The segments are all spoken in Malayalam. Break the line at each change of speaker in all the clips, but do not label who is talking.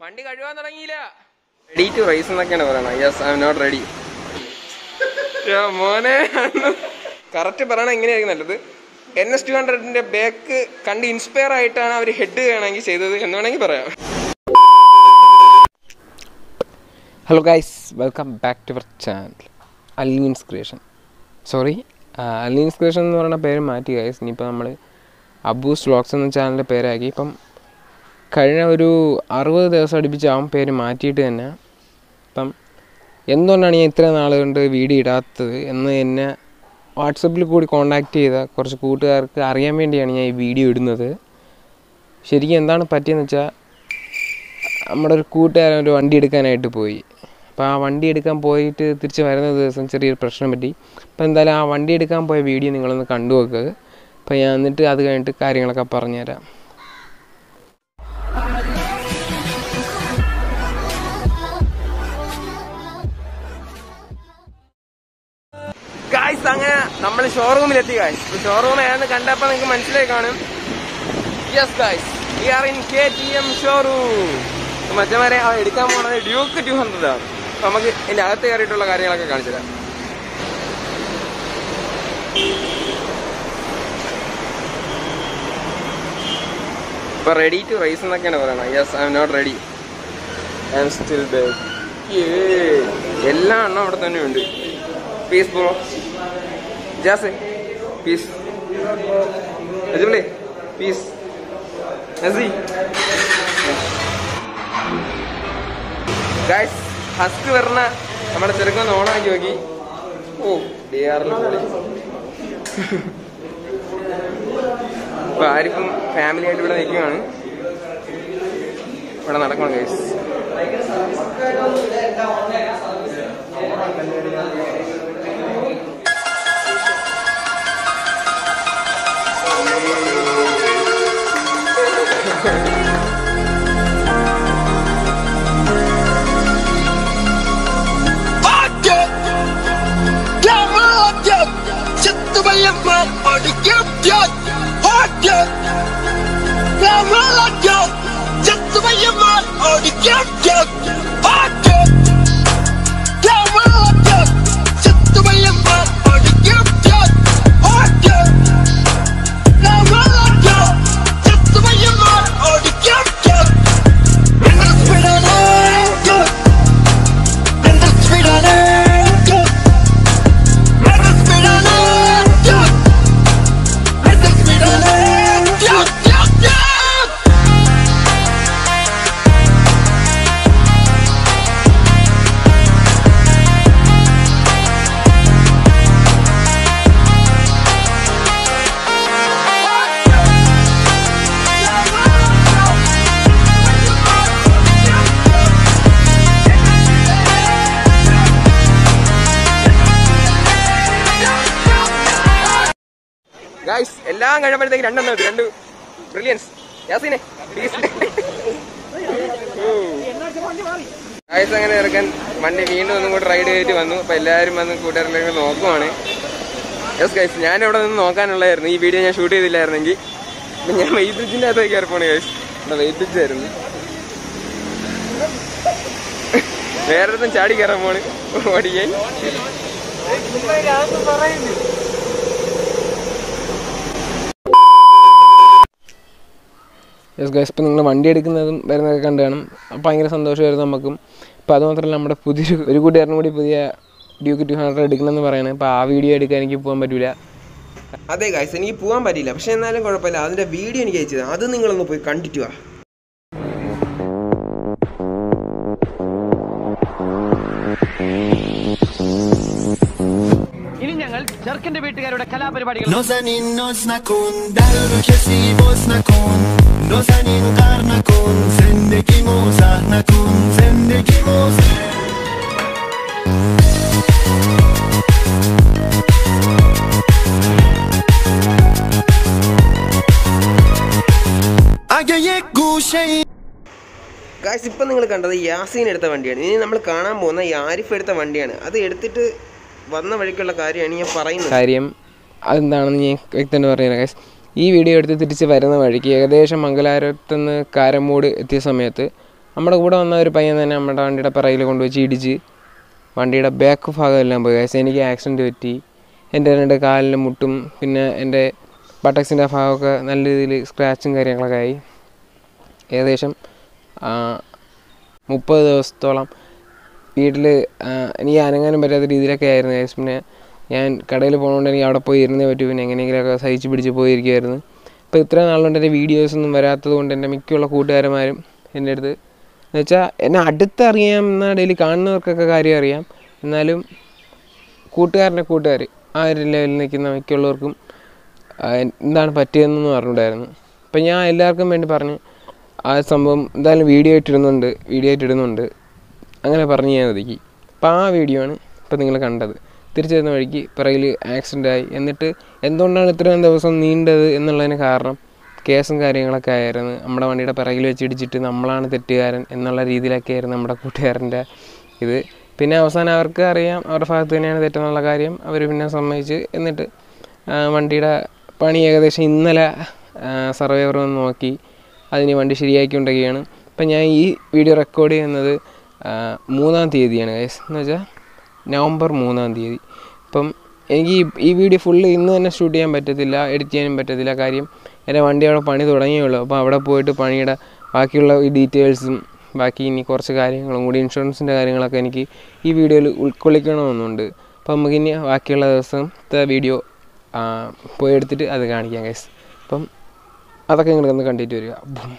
വണ്ടി കഴുകാൻ തുടങ്ങിയില്ല റെഡി ടു റൈസ് എന്നൊക്കെയാണ് പറയണത് yes I'm not ready മോനെ കറക്റ്റ് പറയണ എങ്ങനെയായിരിക്കും നല്ലത് എൻ എസ് ടു ഹൺഡ്രഡിന്റെ ബാക്ക് കണ്ട് ഇൻസ്പയർ ആയിട്ടാണ് അവർ ഹെഡ് വേണമെങ്കിൽ ചെയ്തത് എന്ന് വേണമെങ്കിൽ പറയാം hello guys welcome back to our channel aliens creation sorry aliens creation എന്ന് പറയുന്ന പേര് മാറ്റി ഗൈസ് ഇനിയിപ്പോൾ നമ്മൾ അബൂസ് വ്ളോഗ്സ് എന്ന ചാനലിൻ്റെ പേരാക്കി ഇപ്പം കഴിഞ്ഞ ഒരു അറുപത് ദിവസം അടുപ്പിച്ചാവും പേര് മാറ്റിയിട്ട് തന്നെ ഇപ്പം എന്തുകൊണ്ടാണ് ഞാൻ ഇത്ര നാൾ കൊണ്ട് വീഡിയോ ഇടാത്തത് എന്ന് എന്നെ വാട്സപ്പിൽ കൂടി കോണ്ടാക്ട് ചെയ്ത കുറച്ച് കൂട്ടുകാർക്ക് അറിയാൻ വേണ്ടിയാണ് ഞാൻ ഈ വീഡിയോ ഇടുന്നത് ശരിക്കും എന്താണ് പറ്റിയെന്ന് വെച്ചാൽ നമ്മുടെ ഒരു കൂട്ടുകാരൻ ഒരു വണ്ടി എടുക്കാനായിട്ട് പോയി അപ്പോൾ ആ വണ്ടി എടുക്കാൻ പോയിട്ട് തിരിച്ച് വരുന്ന ദിവസം ചെറിയൊരു പ്രശ്നം പറ്റി അപ്പോൾ എന്തായാലും ആ വണ്ടി എടുക്കാൻ പോയ വീഡിയോ നിങ്ങളൊന്ന് കണ്ടു നോക്കുക അപ്പോൾ ഞാൻ എന്നിട്ട് അത് കഴിഞ്ഞിട്ട് കാര്യങ്ങളൊക്കെ പറഞ്ഞുതരാം ഗായ്സ് അങ്ങനെ നമ്മൾ ഷോറൂമിലെത്തി ഗായ്സ് ഷോറൂം ഏതാണ്ട് കണ്ടപ്പോൾ നിങ്ങൾക്ക് മനസ്സിലായി കാണും yes guys we are in K T M showroom മറ്റവരെ ആ എടുക്കാൻ പോണത് ഡ്യൂക്ക് ടു ഹൺഡ്രഡ് ആണ് അപ്പൊ നമുക്ക് ഇതിന്റെ അകത്ത് കയറിയിട്ടുള്ള കാര്യങ്ങളൊക്കെ കാണിച്ചു തരാം ഇപ്പൊ റെഡി ടു റൈസ് എന്നൊക്കെയാണ് പറയണത് yes I'm not ready I'm still back എല്ലാ എണ്ണം അവിടെ തന്നെ ഉണ്ട് പീസ് ബ്രോ ജാസ് പീസ് അജുബിളേ പീസ് നസി ഗൈസ് ഹസ്ക് വരണ നമ്മുടെ ചെറുക്കൊന്ന് ഓണാക്കി നോക്കി ഓ ഡി ആറിൽ പോളി ഇപ്പൊ ആരിപ്പം ഫാമിലി ആയിട്ട് ഇവിടെ നിൽക്കുകയാണ് ഇവിടെ നടക്കണം ഗൈസ് ഗായ്സ് എല്ലാം കഴിയുമ്പോഴത്തേക്ക് രണ്ടെണ്ണം ഉണ്ട് രണ്ട് ബ്രില്യൻസ് യാസീനെ ഗായ്സ് അങ്ങനെ ഇറക്കാൻ വണ്ടി വീണ്ടും ഒന്നും കൂടെ റൈഡ് ചെയ്തിട്ട് വന്നു അപ്പൊ എല്ലാവരും വന്ന് കൂട്ടുകാരിലേക്ക് നോക്കുവാണ് യെസ് ഗൈസ് ഞാൻ ഇവിടെ നിന്ന് നോക്കാനുള്ളായിരുന്നു ഈ വീഡിയോ ഞാൻ ഷൂട്ട് ചെയ്തില്ലായിരുന്നെങ്കിൽ ഇപ്പൊ ഞാൻ വെയിറ്റ് ബ്രിഡ്ജിന്റെ അകത്തേക്ക് കയറി പോണേ ഗൈസ് ഇവിടെ വെയിറ്റ് ബ്രിഡ്ജ് ആയിരുന്നു വേറെ ചാടി കയറാൻ പോണ് ഓടിക്കാൻ യെസ് ഗൈസ് ഇപ്പം നിങ്ങൾ വണ്ടി എടുക്കുന്നതും വരുന്നതൊക്കെ കണ്ടു കാണും ഭയങ്കര സന്തോഷമായിരുന്നു നമുക്കും ഇപ്പോൾ അത് മാത്രമല്ല നമ്മുടെ പുതിയൊരു ഒരു കൂട്ടുകാരനും കൂടി പുതിയ ഡ്യൂക്ക് ടു ഹൺഡ്രഡ് എടുക്കണമെന്ന് പറയണേ അപ്പോൾ ആ വീഡിയോ എടുക്കാൻ എനിക്ക് പോകാൻ പറ്റില്ല അതെ ഗൈസ് എനിക്ക് പോകാൻ പറ്റില്ല പക്ഷെ എന്നാലും കുഴപ്പമില്ല അതിൻ്റെ വീഡിയോ എനിക്ക് അയച്ചത് അത് നിങ്ങളൊന്ന് പോയി കണ്ടിട്ട് വാ
ഇനി ഞങ്ങൾ ചെറുക്കന്റെ വീട്ടുകാരുടെ കലാപരിപാടികൾ
Nozanin nos nakun, dalur kesivos nakun Nozanin kar nakun, sendekimos ah nakun, sendekimos Agaye gushay
guys ഇപ്പം നിങ്ങൾ കണ്ടത് യാസീൻ എടുത്ത വണ്ടിയാണ് ഇനി നമ്മൾ കാണാൻ പോകുന്ന ഈ ആരിഫ് എടുത്ത വണ്ടിയാണ് അത് എടുത്തിട്ട് വന്ന വഴിക്കുള്ള കാര്യമാണ് ഞാൻ പറയുന്നത് കാര്യം അതെന്താണെന്ന് ഞാൻ വ്യക്തം പറയുന്നത് ഗൈസ് ഈ വീഡിയോ എടുത്ത് തിരിച്ച് വരുന്ന വഴിക്ക് ഏകദേശം മംഗലാപുരത്ത് നിന്ന് കാരമൂട് എത്തിയ സമയത്ത് നമ്മുടെ കൂടെ വന്ന ഒരു പയ്യൻ തന്നെ നമ്മുടെ വണ്ടിയുടെ പിറകിൽ കൊണ്ടുവച്ച് ഇടിച്ച് വണ്ടിയുടെ ബാക്ക് ഭാഗം എല്ലാം പോയി ഗൈസ് എനിക്ക് ആക്സിഡൻറ്റ് പറ്റി എൻ്റെ രണ്ട് കാലിൻ്റെ മുട്ടും പിന്നെ എൻ്റെ ബട്ടക്സിൻ്റെ ഭാഗമൊക്കെ നല്ല രീതിയിൽ സ്ക്രാച്ചും കാര്യങ്ങളൊക്കെ ആയി ഏകദേശം ആ, മുപ്പത് ദിവസത്തോളം വീട്ടിൽ എനിക്ക് അനങ്ങാനും പറ്റാത്ത രീതിയിലൊക്കെ ആയിരുന്നു guys. പിന്നെ ഞാൻ കടയിൽ പോകുന്നതുകൊണ്ട് എനിക്ക് അവിടെ പോയി ഇരുന്നേ പറ്റൂ പിന്നെ എങ്ങനെയെങ്കിലുമൊക്കെ സഹിച്ച് പിടിച്ച് പോയിരിക്കുമായിരുന്നു അപ്പോൾ ഇത്ര നാളുകൊണ്ട് എൻ്റെ വീഡിയോസൊന്നും വരാത്തത് കൊണ്ട് എൻ്റെ മിക്കുള്ള കൂട്ടുകാരന്മാരും എൻ്റെ അടുത്ത് എന്ന് വെച്ചാൽ എന്നെ അടുത്തറിയാം ഡെയിലി കാണുന്നവർക്കൊക്കെ കാര്യം അറിയാം എന്നാലും കൂട്ടുകാരൻ്റെ കൂട്ടുകാർ ആ ഒരു ലെവലിൽ നിൽക്കുന്ന മിക്കുള്ളവർക്കും ആ, എന്താണ് പറ്റിയതെന്ന് പറഞ്ഞിട്ടുണ്ടായിരുന്നു അപ്പം ഞാൻ എല്ലാവർക്കും വേണ്ടി പറഞ്ഞു ആ സംഭവം എന്തായാലും വീഡിയോ ആയിട്ടിടുന്നുണ്ട് വീഡിയോ ആയിട്ടിടുന്നുണ്ട് അങ്ങനെ പറഞ്ഞ് ഞാൻ ഒതുക്കി അപ്പം ആ വീഡിയോ ആണ് ഇപ്പം നിങ്ങൾ കണ്ടത് തിരിച്ചു വരുന്ന വഴിക്ക് പിറകിൽ ആക്സിഡൻ്റ് ആയി എന്നിട്ട് എന്തുകൊണ്ടാണ് ഇത്രയും ദിവസം നീണ്ടത് എന്നുള്ളതിന് കാരണം കേസും കാര്യങ്ങളൊക്കെ ആയിരുന്നു നമ്മുടെ വണ്ടിയുടെ പിറകിൽ വെച്ച് ഇടിച്ചിട്ട് നമ്മളാണ് തെറ്റുകാരൻ എന്നുള്ള രീതിയിലൊക്കെ ആയിരുന്നു നമ്മുടെ കൂട്ടുകാരൻ്റെ ഇത് പിന്നെ അവസാനം അവർക്ക് അറിയാം അവരുടെ ഭാഗത്ത് തന്നെയാണ് തെറ്റെന്നുള്ള കാര്യം അവർ പിന്നെ സമ്മതിച്ച് എന്നിട്ട് ആ, വണ്ടിയുടെ പണി ഏകദേശം ഇന്നലെ സർവൈവർ വന്ന് നോക്കി അതിന് വണ്ടി ശരിയാക്കിക്കൊണ്ടിരിക്കുകയാണ് അപ്പം ഞാൻ ഈ വീഡിയോ റെക്കോർഡ് ചെയ്യുന്നത് ആ, മൂന്നാം തീയതിയാണ് ഗൈസ് എന്ന് വെച്ചാൽ നവംബർ മൂന്നാം തീയതി അപ്പം എനിക്ക് ഈ- ഈ വീഡിയോ ഫുള്ള് ഇന്ന് തന്നെ ഷൂട്ട് ചെയ്യാൻ പറ്റത്തില്ല എഡിറ്റ് ചെയ്യാനും പറ്റത്തില്ല കാര്യം എൻ്റെ വണ്ടി അവിടെ പണി തുടങ്ങിയുള്ളൂ അപ്പോൾ അവിടെ പോയിട്ട് പണിയുടെ ബാക്കിയുള്ള ഈ ഡീറ്റെയിൽസും ബാക്കി ഇനി കുറച്ച് കാര്യങ്ങളും കൂടി ഇൻഷുറൻസിൻ്റെ കാര്യങ്ങളൊക്കെ എനിക്ക് ഈ വീഡിയോയിൽ ഉൾക്കൊള്ളിക്കണമെന്നുണ്ട് അപ്പോൾ നമുക്കിനി ബാക്കിയുള്ള ദിവസത്തെ വീഡിയോ പോയി എടുത്തിട്ട് അത് കാണിക്കാം ഗൈസ് അപ്പം അതൊക്കെ നിങ്ങളൊന്ന് കണ്ടിട്ട് വരിക ബും.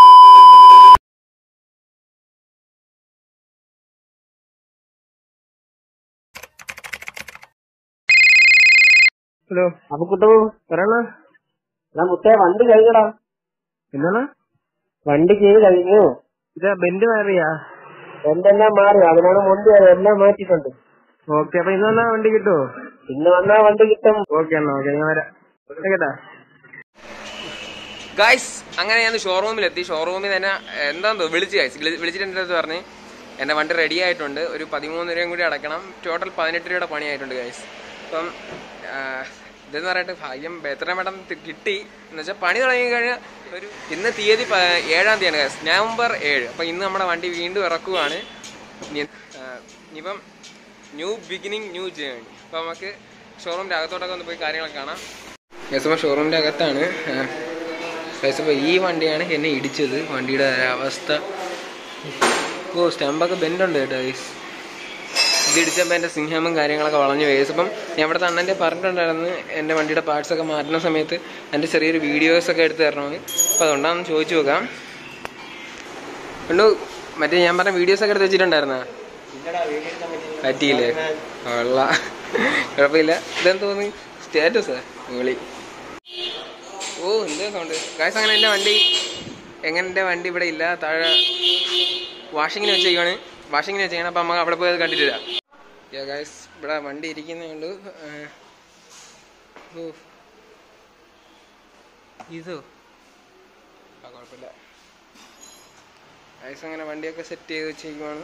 ഹലോ
അപ്പൊ കുട്ടു
പറയണ
ഞാൻ മുത്തേ വണ്ടി കഴിഞ്ഞടാ
എന്താണ്
വണ്ടി ചെയ്ത് കഴിഞ്ഞു
ഇതാ ബെന്റ് മാറിയാ
എന്തെല്ലാം മാറി അതിനാണ് മുൻപ് എല്ലാം മാറ്റിയിട്ടുണ്ട്
ഓക്കെ അപ്പൊ ഇന്ന് വന്നാ വണ്ടി കിട്ടുമോ
ഇന്ന് വന്നാ വണ്ടി കിട്ടും
ഓക്കെ എന്നാ ഓക്കെ ഞാൻ വരാം കേട്ടാ
ഗായ്സ് അങ്ങനെ ഞാൻ ഷോറൂമിലെത്തി ഷോറൂമിൽ തന്നെ എന്താന്ന് വിളിച്ച് ഗൈസ് വിളിച്ചിട്ട് എൻ്റെ അടുത്ത് പറഞ്ഞ് എൻ്റെ വണ്ടി റെഡി ആയിട്ടുണ്ട് ഒരു പതിമൂന്ന് രൂപയും കൂടി അടയ്ക്കണം ടോട്ടൽ പതിനെട്ട് രൂപയുടെ പണിയായിട്ടുണ്ട് ഗൈസ് അപ്പം ആ, ഇതെന്ന് പറഞ്ഞിട്ട് ഭാഗ്യം എത്രയും പെട്ടെന്ന് തി- കിട്ടി എന്ന് വെച്ചാൽ പണി തുടങ്ങി കഴിഞ്ഞാൽ ഒരു ഇന്ന് തീയതി പ- ഏഴാം തീയതിയാണ് ഗൈസ് നവംബർ ഏഴ് അപ്പം ഇന്ന് നമ്മുടെ വണ്ടി വീണ്ടും ഇറക്കുവാണ് ഇനി ആ, ഇനിയിപ്പം ന്യൂ ബിഗിനിങ് ന്യൂ ജേണി അപ്പം നമുക്ക് ഷോറൂമിൻ്റെ അകത്തോട്ടൊക്കെ ഒന്ന് പോയി കാര്യങ്ങളൊക്കെ കാണാം ഗൈസ് അപ്പോൾ ഷോറൂമിൻ്റെ അകത്താണ് ആ, ഗൈസ് അപ്പോൾ ഈ വണ്ടിയാണ് എന്നെ ഇടിച്ചത് വണ്ടിയുടെ അവസ്ഥ ഓ സ്റ്റമ്പൊക്കെ ബെൻഡുണ്ട് കേട്ടോ ഗൈസ് ഇത് ഇടിച്ചപ്പോൾ എൻ്റെ സിംഹമും കാര്യങ്ങളൊക്കെ വളഞ്ഞു ഗൈസ് അപ്പം ഞാൻ ഇവിടുത്തെ അണ്ണൻ്റെ പറഞ്ഞിട്ടുണ്ടായിരുന്നു എൻ്റെ വണ്ടിയുടെ പാർട്സ് ഒക്കെ മാറ്റുന്ന സമയത്ത് എൻ്റെ ചെറിയൊരു വീഡിയോസ് ഒക്കെ എടുത്ത് തരണമെന്ന് അപ്പോൾ അതുകൊണ്ടാണെന്ന് ചോദിച്ചു നോക്കാം കണ്ടു മറ്റേ ഞാൻ പറഞ്ഞ വീഡിയോസ് ഒക്കെ എടുത്ത് വെച്ചിട്ടുണ്ടായിരുന്നാ പറ്റിയില്ലേ കൊള്ള കുഴപ്പമില്ല ഇതെന്ത് തോന്നി സ്റ്റാറ്റസ് വിളി ഓ എന്ത് സൗണ്ട് ഗായ്സ് അങ്ങനെ എൻ്റെ വണ്ടി എങ്ങനെ എൻ്റെ വണ്ടി ഇവിടെ ഇല്ല താഴെ വാഷിങ്ങിന് വെച്ചേക്കാണ് വാഷിങ്ങിന് വെച്ചേക്കാണ് അപ്പം നമുക്ക് അവിടെ പോയി അത് കണ്ടിട്ട് വരാം യാ ഗായ്സ് ഇവിടെ വണ്ടി ഇരിക്കുന്നേ ഉള്ളൂ ഏഹ്. ഓ ഇതോ ആ കുഴപ്പമില്ല ഗായ്സ് അങ്ങനെ വണ്ടിയൊക്കെ സെറ്റ് ചെയ്ത് വെച്ചേക്കുവാണ്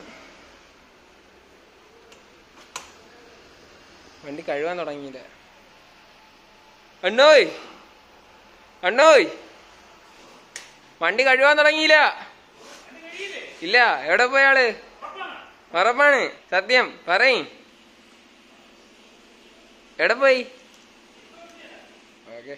വണ്ടി കഴുകാൻ തുടങ്ങിയില്ല അണ്ണോയ് അണ്ണോയ് വണ്ടി കഴുകാൻ തുടങ്ങിയില്ല ഇല്ല എവിടെ പോയാള് ഉറപ്പാണ് സത്യം പറയും എവിടെ പോയി ഓക്കെ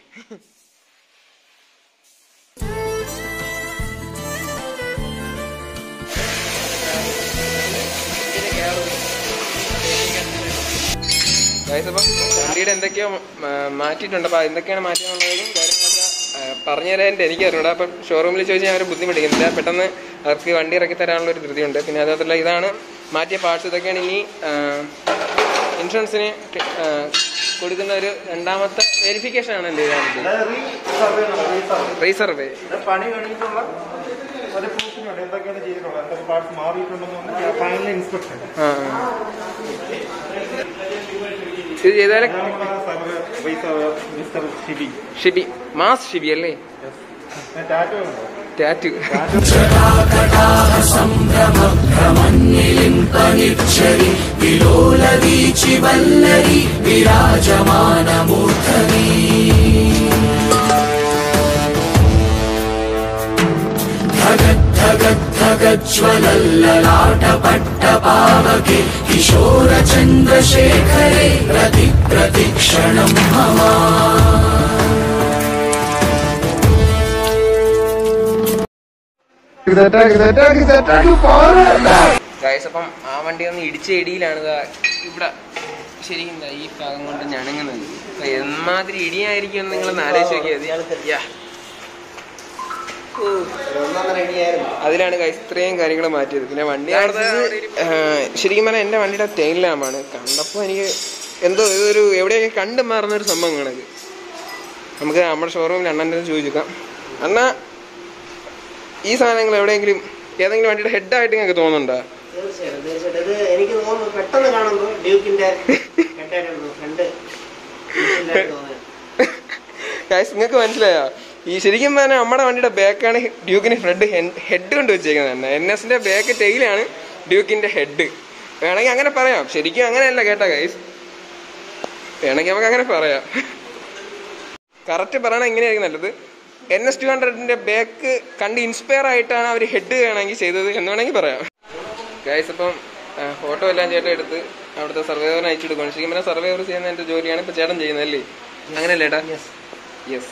ഗൈസ് അപ്പം വണ്ടിയുടെ എന്തൊക്കെയോ ആ, മാറ്റിയിട്ടുണ്ട് അപ്പോൾ എന്തൊക്കെയാണ് മാറ്റിയെന്നുള്ളതും കാര്യങ്ങളൊക്കെ ആ, പറഞ്ഞു തരാൻ എനിക്ക് അറിഞ്ഞൂടാ അപ്പം ഷോറൂമിൽ ചോദിച്ചാൽ അവർ ബുദ്ധിമുട്ടിക്കുന്നില്ല പെട്ടെന്ന് അവർക്ക് വണ്ടി ഇറക്കി തരാനുള്ള ഒരു ധൃതിയുണ്ട് പിന്നെ അതുമാത്രല്ല ഇതാണ് മാറ്റിയ പാർട്സ് ഇതൊക്കെയാണ് ഇനി ആ, ഇൻഷുറൻസിന് ക- ആ, കൊടുക്കുന്ന ഒരു രണ്ടാമത്തെ വെരിഫിക്കേഷൻ ആണല്ലോ റീസർവേ
പണി കഴിഞ്ഞിട്ടുള്ള ഒരു പ്രൂഫിനുണ്ട് എന്തൊക്കെയാണ് ചെയ്തിട്ടുള്ളത് എന്തൊക്കെ പാർട്സ് മാറിയിട്ടുണ്ടെന്ന് ഫൈനൽ ഇൻസ്പെക്ഷൻ
ആ ആ. ഇത് ചെയ്താലേ
മിസ്റ്റർ ഷിബി
ഷിബി മാസ് ഷിബി അല്ലേ
ടാറ്റോ ഉണ്ടോ
ടാറ്റു
धगत् धगत् धगत् दीपकज्वलल्ललाटपट्टपावके किशोरचन्द्रशेखरे प्रति प्रतिक्षणं मम
ഗൈസ് അപ്പം ആ വണ്ടി ഒന്ന് ഇടിച്ച ഇടിയിലാണ് ദാ ഇവിടെ ശരിക്കും ദാ ഈ ഭാഗം കൊണ്ട് ഞണങ്ങുന്നത് അപ്പൊ എമ്മാതിരി ഇടിയായിരിക്കും എന്ന് നിങ്ങൾ ആലോചിച്ച് നോക്കിയത് യാ. അതിലാണ് ഗൈസ് ഇത്രയും കാര്യങ്ങൾ മാറ്റിയത് പിന്നെ വണ്ടി അവിടുത്തെ ആ, ശരിക്കും പറഞ്ഞാൽ എൻ്റെ വണ്ടിയുടെ ടെയിൽ ലാമ്പാണ് കണ്ടപ്പോൾ എനിക്ക് എന്തോ ഇതൊരു എവിടെയൊക്കെ കണ്ടു മാറുന്ന ഒരു സംഭവം കണക്ക് നമുക്ക് നമ്മുടെ ഷോറൂമിൽ അണ്ണൻ്റെ ചോദിച്ചേക്കാം അണ്ണ ഈ സാധനങ്ങൾ എവിടെയെങ്കിലും ഏതെങ്കിലും വണ്ടിയുടെ ഹെഡായിട്ട് നിങ്ങൾക്ക് തോന്നുന്നുണ്ടോ
തീർച്ചയായിട്ടും തീർച്ചയായിട്ടും ഇത് എനിക്ക് തോന്നുന്നു പെട്ടെന്ന് കാണുമ്പോൾ ഡ്യൂക്കിന്റെ ഹെഡായിട്ട് ഫ്രണ്ട് തോന്നുന്നത്
ഗൈസ് നിങ്ങൾക്ക് മനസ്സിലായോ ഈ ശരിക്കും പറഞ്ഞാൽ നമ്മുടെ വണ്ടിയുടെ ബാക്കാണ് ഡ്യൂക്കിന് ഫ്രണ്ട് ഹെഡ് കൊണ്ട് വെച്ചേക്കുന്നത് തന്നെ എൻ എസിന്റെ ബാക്ക് ടെയിലാണ് ഡ്യൂക്കിന്റെ ഹെഡ് വേണമെങ്കിൽ അങ്ങനെ പറയാം ശരിക്കും അങ്ങനെയല്ല കേട്ടോ ഗൈസ് വേണമെങ്കിൽ നമുക്ക് അങ്ങനെ പറയാം കറക്റ്റ് പറയണ ഇങ്ങനെയായിരിക്കും നല്ലത് എൻ എസ് ടു ഹൺഡ്രഡിന്റെ ബാക്ക് കണ്ട് ഇൻസ്പയർ ആയിട്ടാണ് അവർ ഹെഡ് വേണമെങ്കിൽ ചെയ്തത് എന്ന് വേണമെങ്കിൽ പറയാം ഗൈസ് അപ്പം ഫോട്ടോ എല്ലാം ചേട്ടൻ എടുത്ത് അവിടുത്തെ സർവൈവറിന് അയച്ചു കൊടുക്കണം ശരിക്കും പറഞ്ഞാൽ സർവൈവർ ചെയ്യുന്ന എൻ്റെ ജോലിയാണ് ഇപ്പൊ ചേട്ടൻ ചെയ്യുന്നത് അല്ലേ അങ്ങനെയല്ലേ ഏട്ടാ യെസ്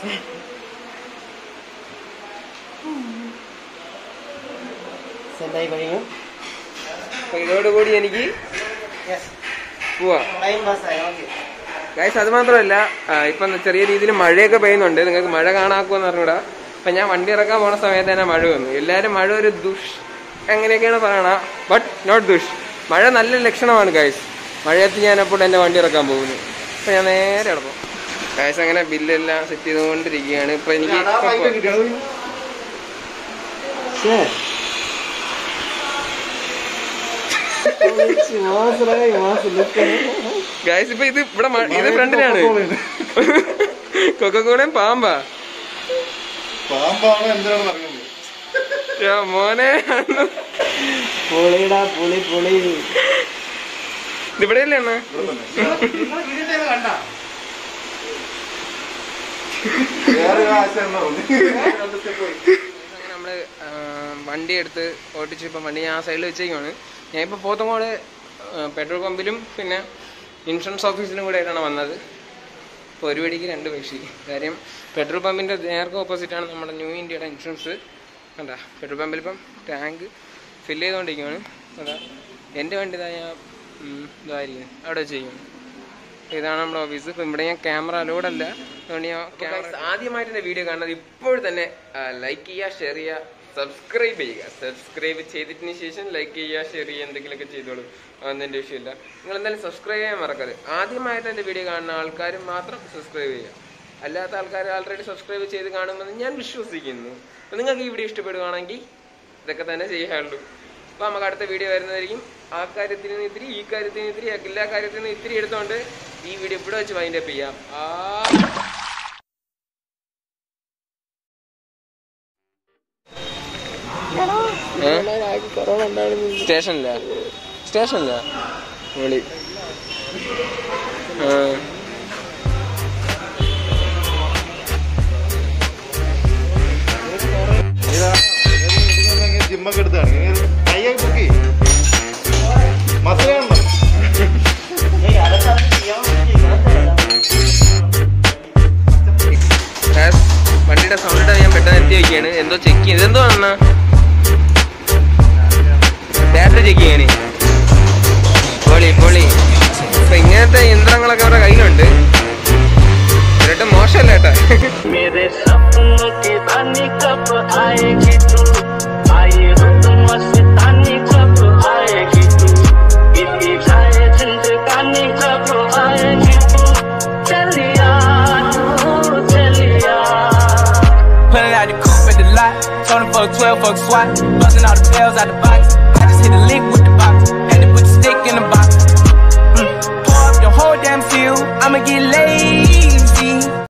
സെറ്റായി കഴിയും
അപ്പൊ ഇതോടുകൂടി എനിക്ക്
യെസ്
പോവാം
ടൈം പാസ്സായി ഓക്കെ
ഗൈസ് അത് മാത്രമല്ല ആ, ഇപ്പം ചെറിയ രീതിയിൽ മഴയൊക്കെ പെയ്യുന്നുണ്ട് നിങ്ങൾക്ക് മഴ കാണാക്കുമെന്ന് പറഞ്ഞൂടാ അപ്പൊ ഞാൻ വണ്ടി ഇറക്കാൻ പോണ സമയത്ത് തന്നെ മഴ വന്നു എല്ലാവരും മഴ ഒരു ദുഷ് എങ്ങനെയൊക്കെയാണ് പറയണ ബട്ട് നോട്ട് ദുഷ് മഴ നല്ല ലക്ഷണമാണ് ഗൈസ് മഴയത്ത് ഞാൻ അപ്പോൾ എൻ്റെ വണ്ടി ഇറക്കാൻ പോകുന്നു അപ്പൊ ഞാൻ നേരെ ഇറങ്ങും ഗൈസ് അങ്ങനെ ബില്ലെല്ലാം സെറ്റ് ചെയ്തുകൊണ്ടിരിക്കുകയാണ് ഇപ്പൊ എനിക്ക് ഇപ്പൊ പോ-
മാസമായി മാസം ലുക്ക്
ഗൈസ് ഇപ്പൊ ഇത് ഇവിടെ മ- ഇത് ഫ്രണ്ടിലാണ് കൊക്കക്കോളയും പാമ്പാ
പാമ്പാണോ എന്താണെന്ന് അറിയുന്നത്
യാ മോനെ
പൊളിടാ പൊളി പൊളി
ഇതിവിടെയല്ലേ അണ്ണാ
വേറെ ആശ എന്നാ
അങ്ങനെ നമ്മള് ആ, വണ്ടി എടുത്ത് ഓട്ടിച്ച് ഇപ്പം വണ്ടി ഞാൻ ആ സൈഡിൽ വെച്ചേക്കാണ് ഞാൻ ഇപ്പോൾ പോത്തങ്കോട് ആ, പെട്രോൾ പമ്പിലും പിന്നെ ഇൻഷുറൻസ് ഓഫീസിലും കൂടെ ആയിട്ടാണ് വന്നത് ഇപ്പോൾ ഒരു വെടിക്ക് രണ്ട് പക്ഷി കാര്യം പെട്രോൾ പമ്പിൻ്റെ നേർക്ക് ഓപ്പോസിറ്റാണ് നമ്മുടെ ന്യൂ ഇന്ത്യയുടെ ഇൻഷുറൻസ് കണ്ട പെട്രോൾ പമ്പിൽ ഇപ്പം ടാങ്ക് ഫില്ല് ചെയ്തുകൊണ്ടിരിക്കുകയാണ് അതാ എൻ്റെ വണ്ടി ഇതാ ഞാൻ ഉം, ഇതായിരിക്കും അവിടെ വെച്ചേക്കാണ് ഇതാണ് നമ്മുടെ ഓഫീസ് ഇപ്പം ഇവിടെ ഞാൻ ക്യാമറ അലോഡ് അല്ല അതുകൊണ്ട് ഞാൻ ക്യാമറ ആദ്യമായിട്ട് എൻ്റെ വീഡിയോ കാണുന്നത് ഇപ്പോൾ തന്നെ ലൈക്ക് ചെയ്യുക ഷെയർ ചെയ്യുക സബ്സ്ക്രൈബ് ചെയ്യുക സബ്സ്ക്രൈബ് ചെയ്തതിന് ശേഷം ലൈക്ക് ചെയ്യുക ഷെയർ ചെയ്യുക എന്തെങ്കിലുമൊക്കെ ചെയ്തോളൂ അതൊന്നും എൻ്റെ വിഷയമില്ല നിങ്ങൾ എന്തായാലും സബ്സ്ക്രൈബ് ചെയ്യാൻ മറക്കരുത് ആദ്യമായിട്ട് എൻ്റെ വീഡിയോ കാണുന്ന ആൾക്കാർ മാത്രം സബ്സ്ക്രൈബ് ചെയ്യുക അല്ലാത്ത ആൾക്കാർ ആൾറെഡി സബ്സ്ക്രൈബ് ചെയ്ത് കാണുമെന്ന് ഞാൻ വിശ്വസിക്കുന്നു അപ്പം നിങ്ങൾക്ക് ഈ വീഡിയോ ഇഷ്ടപ്പെടുകയാണെങ്കിൽ ഇതൊക്കെ തന്നെ ചെയ്യാറുള്ളൂ അപ്പോൾ നമുക്ക് അടുത്ത വീഡിയോ വരുന്നതായിരിക്കും ആ കാര്യത്തിൽ നിന്ന് ഇത്തിരി ഈ കാര്യത്തിൽ നിന്ന് ഇത്തിരി എല്ലാ കാര്യത്തിൽ നിന്ന് ഇത്തിരി എടുത്തോണ്ട് ഈ വീഡിയോ ഇവിടെ വെച്ച് വൈൻഡ് അപ്പ് ചെയ്യാം ആ സ്റ്റേഷനില്ല സ്റ്റേഷനില്ല വിളി ആ
ജിമ്മൊക്കെ എടുത്താണ് കൈയൊക്കെ പൊക്കി മസിലാണോ
ഗായ്സ്, വണ്ടിയുടെ സൗണ്ട് ഞാൻ പെട്ടെന്ന് എത്തി വയ്ക്കുകയാണ് എന്തോ ചെക്ക് ചെയ്ത് എന്തോ ആണ് ബാറ്ററി ചെക്ക് ചെയ്യണേ പൊളി പൊളി അപ്പൊ ഇങ്ങനത്തെ യന്ത്രങ്ങളൊക്കെ അവരുടെ കയ്യിലുണ്ട് എന്നിട്ട് മോശമല്ല കേട്ടാ
मेरे सपनों की रानी कब आएगी तू आए हो तुम मस्तानी कब आएगी तू बीती जाए जिंदगानी कब आएगी तू चलिया तू चलिया
Pulling out the coupe at the lot. Tony for 12 fuck SWAT. Busting all the bells out the box. I just hit a lick with the box. Had to put the stick in the box. Mm. Pour up the whole damn field. I'ma get laid